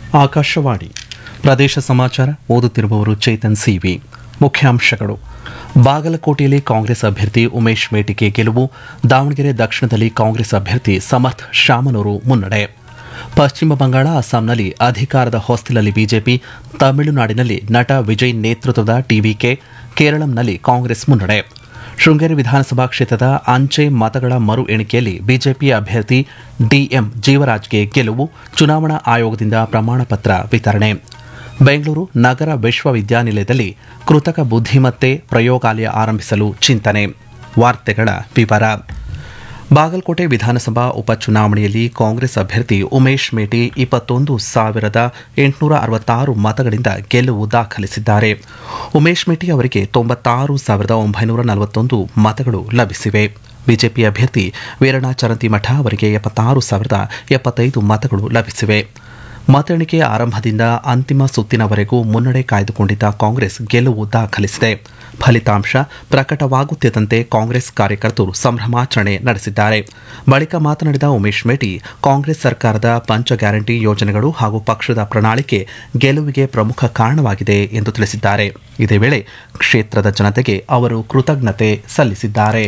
ಆಕಾಶವಾಣಿ ಪ್ರದೇಶ ಸಮಾಚಾರ ಓದುತ್ತಿರುವವರು ಚೇತನ್ ಸಿವಿ ಮುಖ್ಯಾಂಶಗಳು ಬಾಗಲಕೋಟೆಯಲ್ಲಿ ಕಾಂಗ್ರೆಸ್ ಅಭ್ಯರ್ಥಿ ಉಮೇಶ್ ಮೇಟಿಗೆ ಗೆಲುವು ದಾವಣಗೆರೆ ದಕ್ಷಿಣದಲ್ಲಿ ಕಾಂಗ್ರೆಸ್ ಅಭ್ಯರ್ಥಿ ಸಮರ್ಥ್ ಶಾಮನೂರು ಮುನ್ನಡೆ ಪಶ್ಚಿಮ ಬಂಗಾಳ ಅಸ್ಸಾಂನಲ್ಲಿ ಅಧಿಕಾರದ ಹೊಸ್ತಿಲಲ್ಲಿ ಬಿಜೆಪಿ ತಮಿಳುನಾಡಿನಲ್ಲಿ ನಟ ವಿಜಯ್ ನೇತೃತ್ವದ ಟಿವಿಕೆ ಕೇರಳಂನಲ್ಲಿ ಕಾಂಗ್ರೆಸ್ ಮುನ್ನಡೆ ಶೃಂಗೇರಿ ವಿಧಾನಸಭಾ ಕ್ಷೇತ್ರದ ಅಂಚೆ ಮತಗಳ ಮರು ಎಣಿಕೆಯಲ್ಲಿ ಬಿಜೆಪಿ ಅಭ್ಯರ್ಥಿ ಡಿಎಂ ಜೀವರಾಜ್ಗೆ ಗೆಲುವು ಚುನಾವಣಾ ಆಯೋಗದಿಂದ ಪ್ರಮಾಣ ಪತ್ರ ವಿತರಣೆ ಬೆಂಗಳೂರು ನಗರ ವಿಶ್ವವಿದ್ಯಾನಿಲಯದಲ್ಲಿ ಕೃತಕ ಬುದ್ಧಿಮತ್ತೆ ಪ್ರಯೋಗಾಲಯ ಆರಂಭಿಸಲು ಚಿಂತನೆ ವಾರ್ತೆಗಳ ವಿವರ ಬಾಗಲಕೋಟೆ ವಿಧಾನಸಭಾ ಉಪಚುನಾವಣೆಯಲ್ಲಿ ಕಾಂಗ್ರೆಸ್ ಅಭ್ಯರ್ಥಿ ಉಮೇಶ್ ಮೇಟಿ ಇಪ್ಪತ್ತೊಂದು ಸಾವಿರದ ಎಂಟುನೂರ ಅರವತ್ತಾರು ಮತಗಳಿಂದ ಗೆಲುವು ದಾಖಲಿಸಿದ್ದಾರೆ ಉಮೇಶ್ ಮೇಟಿ ಅವರಿಗೆ ತೊಂಬತ್ತಾರು ಸಾವಿರದ ಒಂಬೈನೂರ ನಲವತ್ತೊಂದು ಮತಗಳು ಲಭಿಸಿವೆ ಬಿಜೆಪಿ ಅಭ್ಯರ್ಥಿ ವೀರಣ್ಣ ಚರಂತಿಮಠ ಅವರಿಗೆ ಎಪ್ಪತ್ತಾರು ಸಾವಿರದ ಎಪ್ಪತ್ತೈದು ಮತಗಳು ಲಭಿಸಿವೆ ಮತ ಎಣಿಕೆ ಆರಂಭದಿಂದ ಅಂತಿಮ ಸುತ್ತಿನವರೆಗೂ ಮುನ್ನಡೆ ಕಾಯ್ದುಕೊಂಡಿದ್ದ ಕಾಂಗ್ರೆಸ್ ಗೆಲುವು ದಾಖಲಿಸಿದೆ ಫಲಿತಾಂಶ ಪ್ರಕಟವಾಗುತ್ತಿದ್ದಂತೆ ಕಾಂಗ್ರೆಸ್ ಕಾರ್ಯಕರ್ತರು ಸಂಭ್ರಮಾಚರಣೆ ನಡೆಸಿದ್ದಾರೆ ಬಳಿಕ ಮಾತನಾಡಿದ ಉಮೇಶ್ ಮೇಟಿ ಕಾಂಗ್ರೆಸ್ ಸರ್ಕಾರದ ಪಂಚ ಗ್ಯಾರಂಟಿ ಯೋಜನೆಗಳು ಹಾಗೂ ಪಕ್ಷದ ಪ್ರಣಾಳಿಕೆ ಗೆಲುವಿಗೆ ಪ್ರಮುಖ ಕಾರಣವಾಗಿದೆ ಎಂದು ತಿಳಿಸಿದ್ದಾರೆ ಇದೇ ವೇಳೆ ಕ್ಷೇತ್ರದ ಜನತೆಗೆ ಅವರು ಕೃತಜ್ಞತೆ ಸಲ್ಲಿಸಿದ್ದಾರೆ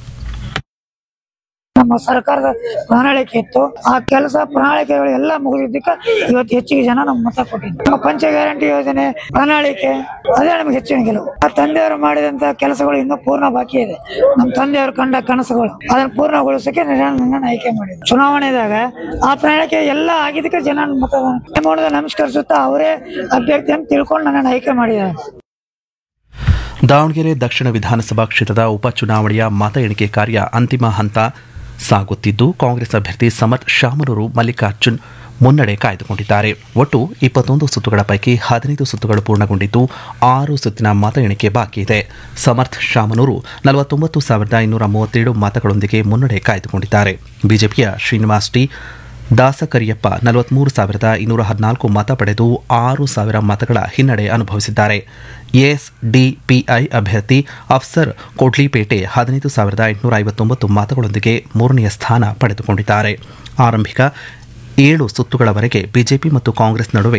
ನಮ್ಮ ಸರ್ಕಾರದ ಪ್ರಣಾಳಿಕೆ ಇತ್ತು ಆ ಕೆಲಸ ಪ್ರಣಾಳಿಕೆಗಳು ಎಲ್ಲ ಮುಗಿದಿದ್ದಕ್ಕೆ ಇವತ್ತು ಹೆಚ್ಚಿಗೆ ಜನ ನಮ್ಮ ಮತ ಕೊಟ್ಟಿದ್ದು ನಮ್ಮ ಪಂಚ ಗ್ಯಾರಂಟಿ ಯೋಜನೆ ಪ್ರಣಾಳಿಕೆ ಅದೇ ನಮಗೆ ಹೆಚ್ಚಿನ ಗೆಲುವು ಆ ತಂದೆಯವರು ಮಾಡಿದಂತ ಕೆಲಸಗಳು ಇನ್ನೂ ಪೂರ್ಣ ಬಾಕಿ ಇದೆ ನಮ್ಮ ತಂದೆಯವರು ಕಂಡ ಕನಸುಗಳು ಅದನ್ನು ಪೂರ್ಣಗೊಳಿಸಕ್ಕೆ ನನ್ನನ್ನು ಆಯ್ಕೆ ಮಾಡಿದ್ರು ಚುನಾವಣೆದಾಗ ಆ ಪ್ರಣಾಳಿಕೆ ಎಲ್ಲ ಆಗಿದ್ದಕ್ಕೆ ಜನ ಮತದಾನ ಮಾಡೋದ ನಮಸ್ಕರಿಸುತ್ತಾ ಅವರೇ ಅಭ್ಯರ್ಥಿ ಅಂತ ತಿಳ್ಕೊಂಡು ನನ್ನನ್ನು ಆಯ್ಕೆ ಮಾಡಿದ್ದಾರೆ ದಾವಣಗೆರೆ ದಕ್ಷಿಣ ವಿಧಾನಸಭಾ ಕ್ಷೇತ್ರದ ಉಪಚುನಾವಣೆಯ ಮತ ಎಣಿಕೆ ಕಾರ್ಯ ಅಂತಿಮ ಹಂತ ಸಾಗುತ್ತಿದ್ದು ಕಾಂಗ್ರೆಸ್ ಅಭ್ಯರ್ಥಿ ಸಮರ್ಥ್ ಶಾಮನೂರು ಮಲ್ಲಿಕಾರ್ಜುನ್ ಮುನ್ನಡೆ ಕಾಯ್ದುಕೊಂಡಿದ್ದಾರೆ ಒಟ್ಟು ಇಪ್ಪತ್ತೊಂದು ಸುತ್ತುಗಳ ಪೈಕಿ ಹದಿನೈದು ಸುತ್ತುಗಳು ಪೂರ್ಣಗೊಂಡಿದ್ದು ಆರು ಸುತ್ತಿನ ಮತ ಎಣಿಕೆ ಬಾಕಿ ಇದೆ ಸಮರ್ಥ್ ಶಾಮನೂರು ನಲವತ್ತೊಂಬತ್ತು ಸಾವಿರದ ಇನ್ನೂರ ಮೂವತ್ತೇಳು ಮತಗಳೊಂದಿಗೆ ಮುನ್ನಡೆ ಕಾಯ್ದುಕೊಂಡಿದ್ದಾರೆ ಬಿಜೆಪಿಯ ಶ್ರೀನಿವಾಸ್ ಟಿ ದಾಸಕರಿಯಪ್ಪ ನಲವತ್ಮೂರು ಸಾವಿರದ ಇನ್ನೂರ ಹದಿನಾಲ್ಕು ಮತ ಪಡೆದು ಆರು ಸಾವಿರ ಮತಗಳ ಹಿನ್ನಡೆ ಅನುಭವಿಸಿದ್ದಾರೆ ಎಸ್ಡಿಪಿಐ ಅಭ್ಯರ್ಥಿ ಅಫ್ಸರ್ ಕೋಟ್ಲಿಪೇಟೆ ಹದಿನೈದು ಸಾವಿರದ ಎಂಟುನೂರ ಐವತ್ತೊಂಬತ್ತು ಮತಗಳೊಂದಿಗೆ ಮೂರನೆಯ ಸ್ಥಾನ ಪಡೆದುಕೊಂಡಿದ್ದಾರೆ ಆರಂಭಿಕ ಏಳು ಸುತ್ತುಗಳವರೆಗೆ ಬಿಜೆಪಿ ಮತ್ತು ಕಾಂಗ್ರೆಸ್ ನಡುವೆ